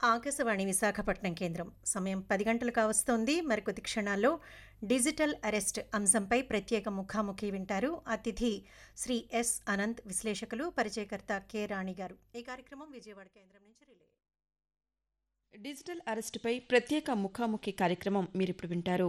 ఆకాశవాణి విశాఖపట్నం కేంద్రం సమయం పది గంటలు కావస్తోంది మరికొద్ది క్షణాల్లో డిజిటల్ అరెస్ట్ అంశంపై ప్రత్యేక ముఖాముఖి వింటారు అతిథి శ్రీ ఎస్ అనంత్ విశ్లేషకులు పరిచయకర్త కె రాణి గారు ఈ కార్యక్రమం విజయవాడ కేంద్రం నుంచి రిలే డిజిటల్ అరెస్టుపై ప్రత్యేక ముఖాముఖి కార్యక్రమం మీరిప్పుడు వింటారు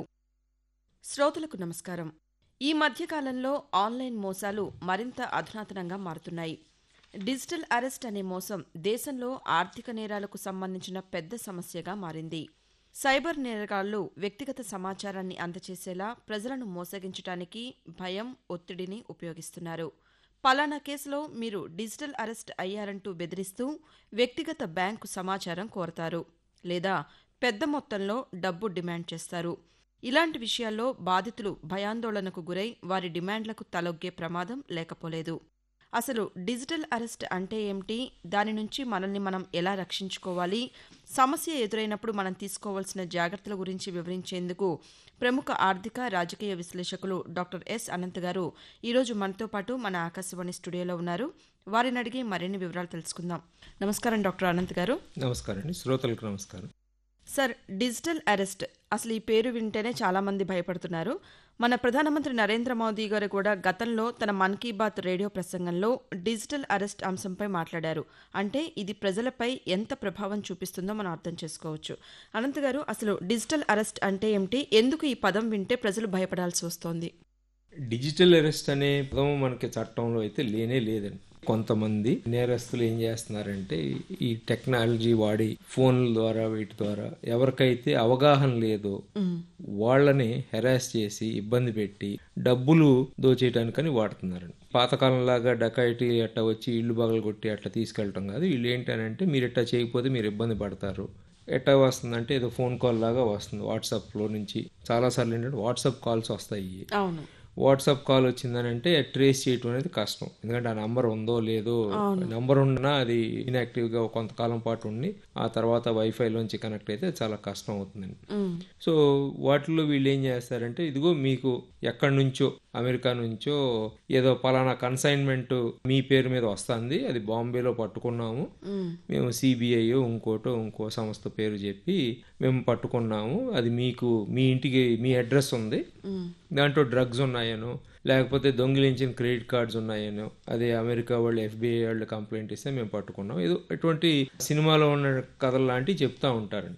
శ్రోతలకు నమస్కారం ఈ మధ్యకాలంలో ఆన్లైన్ మోసాలు మరింత అధునాతనంగా మారుతున్నాయి డిజిటల్ అరెస్ట్ అనే మోసం దేశంలో ఆర్థిక నేరాలకు సంబంధించిన పెద్ద సమస్యగా మారింది సైబర్ నేరగాళ్లు వ్యక్తిగత సమాచారాన్ని అందచేసేలా ప్రజలను మోసగించడానికి భయం ఒత్తిడిని ఉపయోగిస్తున్నారు పలానా కేసులో మీరు డిజిటల్ అరెస్ట్ అయ్యారంటూ బెదిరిస్తూ వ్యక్తిగత బ్యాంకు సమాచారం కోరతారు లేదా పెద్ద మొత్తంలో డబ్బు డిమాండ్ చేస్తారు ఇలాంటి విషయాల్లో బాధితులు భయాందోళనకు గురై వారి డిమాండ్లకు తలొగ్గే ప్రమాదం లేకపోలేదు అసలు డిజిటల్ అరెస్ట్ అంటే ఏమిటి దాని నుంచి మనల్ని మనం ఎలా రక్షించుకోవాలి సమస్య ఎదురైనప్పుడు మనం తీసుకోవాల్సిన జాగ్రత్తల గురించి వివరించేందుకు ప్రముఖ ఆర్థిక రాజకీయ విశ్లేషకులు డాక్టర్ ఎస్ అనంత్ గారు ఈరోజు మనతో పాటు మన ఆకాశవాణి స్టూడియోలో ఉన్నారు వారిని అడిగి మరిన్ని వివరాలు తెలుసుకుందాం నమస్కారం డాక్టర్ అనంత్ గారు నమస్కారం అండి శ్రోతలకు నమస్కారం సార్ డిజిటల్ అరెస్ట్ అసలు ఈ పేరు వింటేనే చాలా మంది భయపడుతున్నారు మన ప్రధానమంత్రి నరేంద్ర మోదీ గారు కూడా గతంలో తన మన్ కీ బాత్ రేడియో ప్రసంగంలో డిజిటల్ అరెస్ట్ అంశంపై మాట్లాడారు అంటే ఇది ప్రజలపై ఎంత ప్రభావం చూపిస్తుందో మనం అర్థం చేసుకోవచ్చు అనంత్ గారు అసలు డిజిటల్ అరెస్ట్ అంటే ఏమిటి ఎందుకు ఈ పదం వింటే ప్రజలు భయపడాల్సి వస్తోంది డిజిటల్ అరెస్ట్ అనే పదం మనకి చట్టంలో అయితే లేనే లేదండి కొంతమంది నేరస్తులు ఏం చేస్తున్నారంటే ఈ టెక్నాలజీ వాడి ఫోన్ల ద్వారా వీటి ద్వారా ఎవరికైతే అవగాహన లేదో వాళ్ళని హెరాస్ చేసి ఇబ్బంది పెట్టి డబ్బులు దోచేయడానికని వాడుతున్నారండి పాతకాలంలాగా డకాయిటీ అట్లా వచ్చి ఇల్లు బగలు కొట్టి అట్లా తీసుకెళ్ళటం కాదు వీళ్ళు ఏంటనంటే మీరు ఇట్లా చేయకపోతే మీరు ఇబ్బంది పడతారు ఎట్లా వస్తుందంటే ఏదో ఫోన్ కాల్ లాగా వస్తుంది వాట్సాప్లో నుంచి చాలాసార్లు ఏంటంటే వాట్సాప్ కాల్స్ వస్తాయి అవును వాట్సాప్ కాల్ వచ్చిందని అంటే ట్రేస్ చేయటం అనేది కష్టం ఎందుకంటే ఆ నంబర్ ఉందో లేదో నంబర్ ఉన్నా అది ఇన్యాక్టివ్ గా కొంతకాలం పాటు ఉండి ఆ తర్వాత వైఫై లోంచి కనెక్ట్ అయితే చాలా కష్టం అవుతుందండి సో వాటిలో వీళ్ళు ఏం చేస్తారంటే ఇదిగో మీకు ఎక్కడి నుంచో అమెరికా నుంచో ఏదో పలానా కన్సైన్మెంట్ మీ పేరు మీద వస్తుంది అది బాంబేలో పట్టుకున్నాము మేము సిబిఐ ఇంకోటో ఇంకో సంస్థ పేరు చెప్పి మేము పట్టుకున్నాము అది మీకు మీ ఇంటికి మీ అడ్రస్ ఉంది దాంట్లో డ్రగ్స్ ఉన్నాయనో లేకపోతే దొంగిలించిన క్రెడిట్ కార్డ్స్ ఉన్నాయనో అదే అమెరికా వాళ్ళు ఎఫ్బిఐ వాళ్ళు కంప్లైంట్ ఇస్తే మేము పట్టుకున్నాం ఏదో ఇటువంటి సినిమాలో ఉన్న కథలు లాంటివి చెప్తా ఉంటారండి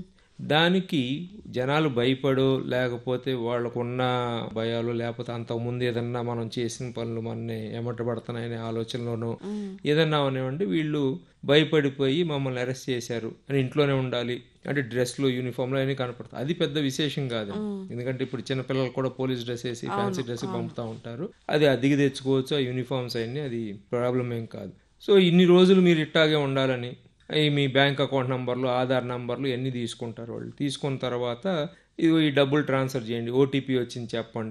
దానికి జనాలు భయపడు లేకపోతే వాళ్ళకున్న భయాలు లేకపోతే అంతకుముందు ఏదన్నా మనం చేసిన పనులు మనని ఎమటబడుతున్నాయనే ఆలోచనలోనూ ఏదన్నా అవనివ్వండి వీళ్ళు భయపడిపోయి మమ్మల్ని అరెస్ట్ చేశారు అని ఇంట్లోనే ఉండాలి అంటే డ్రెస్లు యూనిఫామ్లు అన్నీ కనపడతాయి అది పెద్ద విశేషం కాదు ఎందుకంటే ఇప్పుడు చిన్నపిల్లలు కూడా పోలీస్ డ్రెస్ వేసి ఫ్యాన్సీ డ్రెస్ పంపుతా ఉంటారు అది అద్దెకి తెచ్చుకోవచ్చు ఆ యూనిఫామ్స్ అన్ని అది ప్రాబ్లం ఏం కాదు సో ఇన్ని రోజులు మీరు ఇట్టాగే ఉండాలని ఈ మీ బ్యాంక్ అకౌంట్ నంబర్లు ఆధార్ నంబర్లు ఎన్ని తీసుకుంటారు వాళ్ళు తీసుకున్న తర్వాత ఇది ఈ డబ్బులు ట్రాన్స్ఫర్ చేయండి ఓటీపీ వచ్చింది చెప్పండి